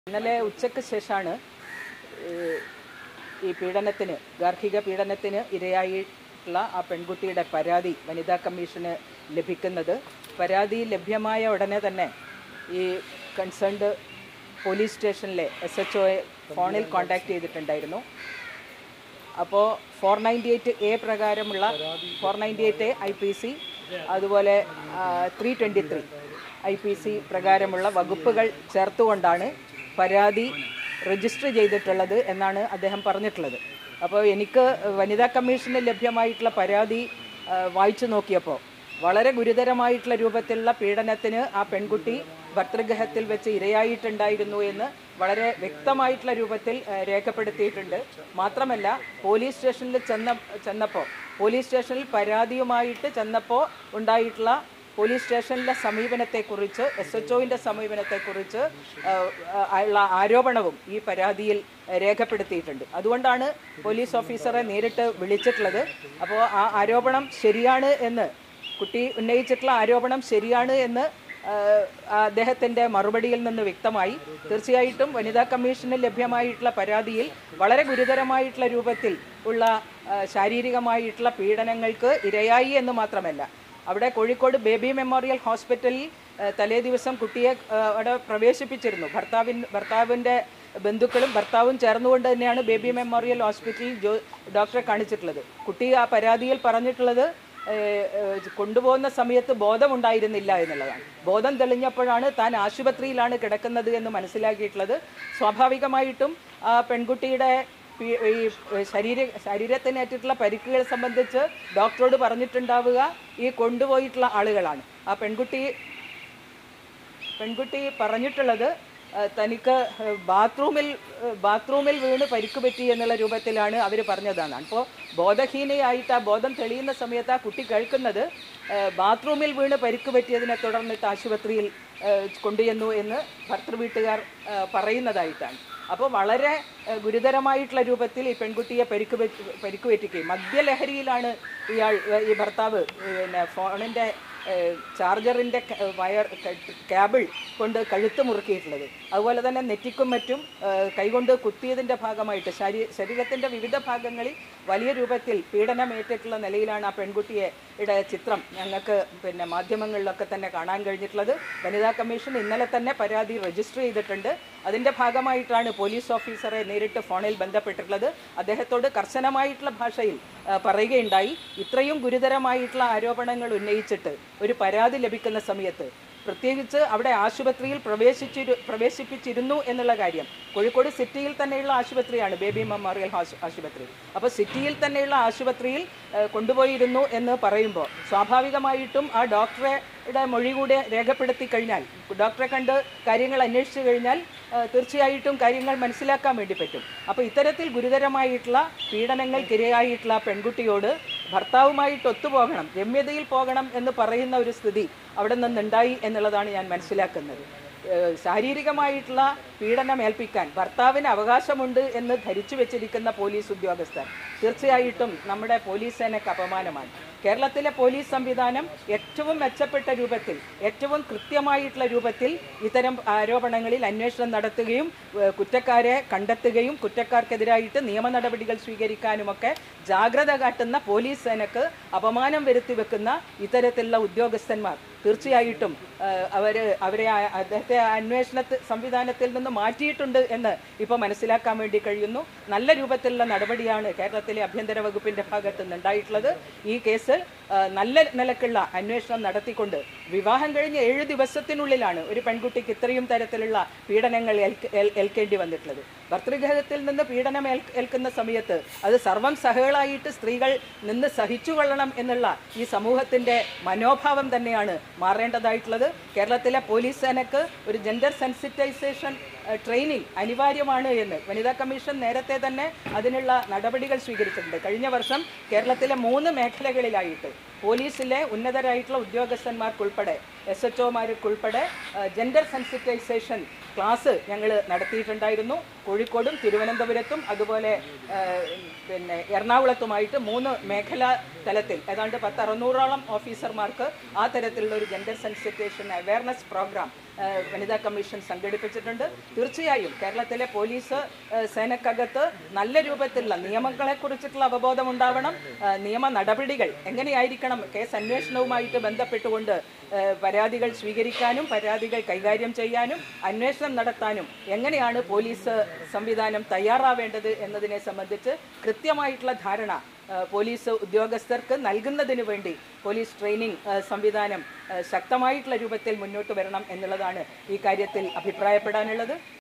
ഇന്നലെ ഉച്ചയ്ക്ക് ശേഷമാണ് ഈ പീഡനത്തിന് ഗാർഹിക പീഡനത്തിന് ഇരയായിട്ടുള്ള ആ പെൺകുട്ടിയുടെ പരാതി വനിതാ കമ്മീഷന് ലഭിക്കുന്നത് പരാതി ലഭ്യമായ ഉടനെ തന്നെ ഈ കൺസേൺഡ് പോലീസ് സ്റ്റേഷനിലെ എസ് എച്ച് ഒയെ ഫോണിൽ കോൺടാക്ട് ചെയ്തിട്ടുണ്ടായിരുന്നു അപ്പോൾ ഫോർ നയൻറ്റി എയ്റ്റ് എ പ്രകാരമുള്ള four ninety eight A I P C അതുപോലെ three twenty three I P C പ്രകാരമുള്ള വകുപ്പുകൾ ചേർത്തുകൊണ്ടാണ് പരാതി രജിസ്റ്റർ ചെയ്തിട്ടുള്ളത് എന്നാണ് അദ്ദേഹം പറഞ്ഞിട്ടുള്ളത് അപ്പോൾ എനിക്ക് വനിതാ കമ്മീഷന് ലഭ്യമായിട്ടുള്ള പരാതി ആ, വായിച്ചു നോക്കിയപ്പോൾ വളരെ ഗുരുതരമായിട്ടുള്ള രൂപത്തിലുള്ള പീഡനത്തിന് ആ പെൺകുട്ടി ഭർതൃഗ്രഹത്തിൽ വെച്ച് ഇരയായിട്ടുണ്ടായിരുന്നു എന്ന് വളരെ വ്യക്തമായിട്ടുള്ള രൂപത്തിൽ ആ, രേഖപ്പെടുത്തിയിട്ടുണ്ട് മാത്രമല്ല പോലീസ് സ്റ്റേഷനിൽ ചെന്ന ചെന്നപ്പോൾ പോലീസ് സ്റ്റേഷനിൽ പരാതിയുമായിട്ട് ചെന്നപ്പോൾ ഉണ്ടായിട്ടുള്ള പോലീസ് സ്റ്റേഷനിലെ സമീപനത്തെക്കുറിച്ച് എസ് എച്ച് ഒവിൻ്റെ സമീപനത്തെക്കുറിച്ച് ആ, ആ, ഉള്ള ആരോപണവും ഈ പരാതിയിൽ രേഖപ്പെടുത്തിയിട്ടുണ്ട് അതുകൊണ്ടാണ് പോലീസ് ഓഫീസറെ നേരിട്ട് വിളിച്ചിട്ടുള്ളത് അപ്പോൾ ആ ആരോപണം ശരിയാണ് എന്ന് കുട്ടി ഉന്നയിച്ചിട്ടുള്ള ആരോപണം ശരിയാണ് എന്ന് ആ, അദ്ദേഹത്തിൻ്റെ മറുപടിയിൽ നിന്ന് വ്യക്തമായി തീർച്ചയായിട്ടും വനിതാ കമ്മീഷന് ലഭ്യമായിട്ടുള്ള പരാതിയിൽ വളരെ ഗുരുതരമായിട്ടുള്ള രൂപത്തിൽ ഉള്ള ആ, ശാരീരികമായിട്ടുള്ള പീഡനങ്ങൾക്ക് ഇരയായി എന്ന് മാത്രമല്ല അവിടെ കോഴിക്കോട് ബേബി മെമ്മോറിയൽ ഹോസ്പിറ്റലിൽ ആ, തലേ ദിവസം കുട്ടിയെ ആ, അവിടെ പ്രവേശിപ്പിച്ചിരുന്നു ഭർത്താവിൻ ഭർത്താവിൻ്റെ ബന്ധുക്കളും ഭർത്താവും ചേർന്നുകൊണ്ട് തന്നെയാണ് ബേബി മെമ്മോറിയൽ ഹോസ്പിറ്റലിൽ ജോ ഡോക്ടറെ കാണിച്ചിട്ടുള്ളത് കുട്ടി ആ പരാതിയിൽ പറഞ്ഞിട്ടുള്ളത് ഏഹ്, ഏഹ്, കൊണ്ടുപോകുന്ന സമയത്ത് ബോധമുണ്ടായിരുന്നില്ല എന്നുള്ളതാണ് ബോധം തെളിഞ്ഞപ്പോഴാണ് താൻ ആശുപത്രിയിലാണ് കിടക്കുന്നത് എന്ന് മനസ്സിലാക്കിയിട്ടുള്ളത് സ്വാഭാവികമായിട്ടും ആ പെൺകുട്ടിയുടെ പി- ഈ ശരീര ശരീരത്തിനേറ്റിട്ടുള്ള പരിക്കുകൾ സംബന്ധിച്ച് ഡോക്ടറോട് പറഞ്ഞിട്ടുണ്ടാവുക ഈ കൊണ്ടുപോയിട്ടുള്ള ആളുകളാണ് ആ പെൺകുട്ടി പെൺകുട്ടി പറഞ്ഞിട്ടുള്ളത് ആ, തനിക്ക് ബാത്റൂമിൽ ബാത്റൂമിൽ വീണ് പരിക്ക് പറ്റി എന്നുള്ള രൂപത്തിലാണ് അവർ പറഞ്ഞതാണ് അപ്പോൾ ബോധഹീനയായിട്ട് ആ ബോധം തെളിയുന്ന സമയത്ത് ആ കുട്ടി കേൾക്കുന്നത് ആ, ബാത്റൂമിൽ വീണ് പരിക്ക് പറ്റിയതിനെ തുടർന്നിട്ട് ആശുപത്രിയിൽ ആ, കൊണ്ടുചെന്നു എന്ന് ഭർത്തൃ വീട്ടുകാർ ആ, പറയുന്നതായിട്ടാണ് അപ്പോൾ വളരെ ആ, ഗുരുതരമായിട്ടുള്ള രൂപത്തിൽ ഈ പെൺകുട്ടിയെ പരിക്ക് പറ്റി പരിക്ക് പറ്റിക്കുകയും മദ്യലഹരിയിലാണ് ഇയാൾ ഈ ഭർത്താവ് പിന്നെ ഫോണിൻ്റെ ചാർജറിൻ്റെ വയർ കേബിൾ കൊണ്ട് കഴുത്ത് മുറുക്കിയിട്ടുള്ളത് അതുപോലെ തന്നെ നെറ്റിക്കും മറ്റും ഏഹ്, കൈകൊണ്ട് കുത്തിയതിൻ്റെ ഭാഗമായിട്ട് ശരീ ശരീരത്തിൻ്റെ വിവിധ ഭാഗങ്ങളിൽ വലിയ രൂപത്തിൽ പീഡനമേറ്റിട്ടുള്ള നിലയിലാണ് ആ പെൺകുട്ടിയെ യുടെ ചിത്രം ഞങ്ങൾക്ക് പിന്നെ മാധ്യമങ്ങളിലൊക്കെ തന്നെ കാണാൻ കഴിഞ്ഞിട്ടുള്ളത് വനിതാ കമ്മീഷൻ ഇന്നലെ തന്നെ പരാതി രജിസ്റ്റർ ചെയ്തിട്ടുണ്ട് അതിൻ്റെ ഭാഗമായിട്ടാണ് പോലീസ് ഓഫീസറെ നേരിട്ട് ഫോണിൽ ബന്ധപ്പെട്ടിട്ടുള്ളത് അദ്ദേഹത്തോട് കർശനമായിട്ടുള്ള ഭാഷയിൽ ആ, പറയുകയുണ്ടായി ഇത്രയും ഗുരുതരമായിട്ടുള്ള ആരോപണങ്ങൾ ഉന്നയിച്ചിട്ട് ഒരു പരാതി ലഭിക്കുന്ന സമയത്ത് പ്രത്യേകിച്ച് അവിടെ ആശുപത്രിയിൽ പ്രവേശിച്ചിരു പ്രവേശിപ്പിച്ചിരുന്നു എന്നുള്ള കാര്യം കോഴിക്കോട് സിറ്റിയിൽ തന്നെയുള്ള ആശുപത്രിയാണ് ബേബി മെമ്മോറിയൽ ഹോസ്- ആശുപത്രി അപ്പോൾ സിറ്റിയിൽ തന്നെയുള്ള ആശുപത്രിയിൽ ഏഹ്, കൊണ്ടുപോയിരുന്നു എന്ന് പറയുമ്പോൾ സ്വാഭാവികമായിട്ടും ആ ഡോക്ടറുടെ മൊഴി കൂടെ രേഖപ്പെടുത്തി കഴിഞ്ഞാൽ ഡോക്ടറെ കണ്ട് കാര്യങ്ങൾ അന്വേഷിച്ചു കഴിഞ്ഞാൽ ഏഹ്, തീർച്ചയായിട്ടും കാര്യങ്ങൾ മനസ്സിലാക്കാൻ വേണ്ടി പറ്റും അപ്പോൾ ഇത്തരത്തിൽ ഗുരുതരമായിട്ടുള്ള പീഡനങ്ങൾക്കിരയായിട്ടുള്ള ആ പെൺകുട്ടിയോട് ഭർത്താവുമായിട്ട് ഒത്തുപോകണം രമ്യതയിൽ പോകണം എന്ന് പറയുന്ന ഒരു സ്ഥിതി അവിടെ നിന്നുണ്ടായി എന്നുള്ളതാണ് ഞാൻ മനസ്സിലാക്കുന്നത് ഏഹ് ശാരീരികമായിട്ടുള്ള പീഡനം ഏൽപ്പിക്കാൻ ഭർത്താവിന് അവകാശമുണ്ട് എന്ന് ധരിച്ചു വെച്ചിരിക്കുന്ന പോലീസ് ഉദ്യോഗസ്ഥർ തീർച്ചയായിട്ടും നമ്മുടെ പോലീസ് സേനയ്ക്ക് അപമാനമാണ് കേരളത്തിലെ പോലീസ് സംവിധാനം ഏറ്റവും മെച്ചപ്പെട്ട രൂപത്തിൽ ഏറ്റവും കൃത്യമായിട്ടുള്ള രൂപത്തിൽ ഇത്തരം ആരോപണങ്ങളിൽ അന്വേഷണം നടത്തുകയും ഏഹ് കുറ്റക്കാരെ കണ്ടെത്തുകയും കുറ്റക്കാർക്കെതിരായിട്ട് നിയമ നടപടികൾ സ്വീകരിക്കാനുമൊക്കെ ജാഗ്രത കാട്ടുന്ന പോലീസ് സേനക്ക് അപമാനം വരുത്തി വെക്കുന്ന ഇത്തരത്തിലുള്ള ഉദ്യോഗസ്ഥന്മാർ തീർച്ചയായിട്ടും ഏഹ് അവര് അവരെ ആ- അദ്ദേഹത്തെ ആ അന്വേഷണ സംവിധാനത്തിൽ നിന്ന് മാറ്റിയിട്ടുണ്ട് എന്ന് ഇപ്പോൾ മനസ്സിലാക്കാൻ വേണ്ടി കഴിയുന്നു നല്ല രൂപത്തിലുള്ള നടപടിയാണ് കേരളത്തിലെ ആഭ്യന്തര വകുപ്പിന്റെ ഭാഗത്ത് നിന്നുണ്ടായിട്ടുള്ളത് ഈ കേസ് ഏഹ് നല്ല നിലക്കുള്ള അന്വേഷണം നടത്തിക്കൊണ്ട് വിവാഹം കഴിഞ്ഞ് ഏഴ് ദിവസത്തിനുള്ളിലാണ് ഒരു പെൺകുട്ടിക്ക് ഇത്രയും തരത്തിലുള്ള പീഡനങ്ങൾ ഏൽക്ക- ഏൽ- ഏൽക്കേണ്ടി വന്നിട്ടുള്ളത് ഭർതൃഗ്രഹത്തിൽ നിന്ന് പീഡനം ഏൽ- ഏൽക്കുന്ന സമയത്ത് അത് സർവം സഹകളായിട്ട് സ്ത്രീകൾ നിന്ന് സഹിച്ചുകൊള്ളണം എന്നുള്ള ഈ സമൂഹത്തിന്റെ മനോഭാവം തന്നെയാണ് മാറേണ്ടതായിട്ടുള്ളത് കേരളത്തിലെ പോലീസ് സേനക്ക് ഒരു ജെൻഡർ സെൻസിറ്റൈസേഷൻ ട്രെയിനിങ് അനിവാര്യമാണ് എന്ന് വനിതാ കമ്മീഷൻ നേരത്തെ തന്നെ അതിനുള്ള നടപടികൾ സ്വീകരിച്ചിട്ടുണ്ട് കഴിഞ്ഞ വർഷം കേരളത്തിലെ മൂന്ന് മേഖലകളിലായിട്ട് പോലീസിലെ ഉന്നതരായിട്ടുള്ള ഉദ്യോഗസ്ഥന്മാർക്കുൾപ്പെടെ എസ് എച്ച് ഒമാർക്കുൾപ്പെടെ ജെൻഡർ സെൻസിറ്റൈസേഷൻ ക്ലാസ് ഞങ്ങൾ നടത്തിയിട്ടുണ്ടായിരുന്നു കോഴിക്കോടും തിരുവനന്തപുരത്തും അതുപോലെ ആ, പിന്നെ എറണാകുളത്തുമായിട്ട് മൂന്ന് മേഖലാ തലത്തിൽ ഏതാണ്ട് പത്ത് അറുന്നൂറോളം ഓഫീസർമാർക്ക് ആ തരത്തിലുള്ള ഒരു ജെൻഡർ സെൻസിറ്റേഷൻ അവയർനെസ് പ്രോഗ്രാം ഏഹ്, വനിതാ കമ്മീഷൻ സംഘടിപ്പിച്ചിട്ടുണ്ട് തീർച്ചയായും കേരളത്തിലെ പോലീസ് ഏഹ്, സേനക്കകത്ത് നല്ല രൂപത്തിലുള്ള നിയമങ്ങളെ കുറിച്ചിട്ടുള്ള അവബോധം ഉണ്ടാവണം ഏഹ്, നിയമ നടപടികൾ എങ്ങനെയായിരിക്കണം കേസ് അന്വേഷണവുമായിട്ട് ബന്ധപ്പെട്ടുകൊണ്ട് ഏഹ്, പരാതികൾ സ്വീകരിക്കാനും പരാതികൾ കൈകാര്യം ചെയ്യാനും അന്വേഷണം നടത്താനും എങ്ങനെയാണ് പോലീസ് സംവിധാനം തയ്യാറാവേണ്ടത് എന്നതിനെ സംബന്ധിച്ച് കൃത്യമായിട്ടുള്ള ധാരണ ഏഹ്, പോലീസ് ഉദ്യോഗസ്ഥർക്ക് നൽകുന്നതിന് വേണ്ടി പോലീസ് ട്രെയിനിങ് ഏഹ്, സംവിധാനം ഏഹ്, ശക്തമായിട്ടുള്ള രൂപത്തിൽ മുന്നോട്ട് വരണം എന്നുള്ളതാണ് ഈ കാര്യത്തിൽ അഭിപ്രായപ്പെടാനുള്ളത്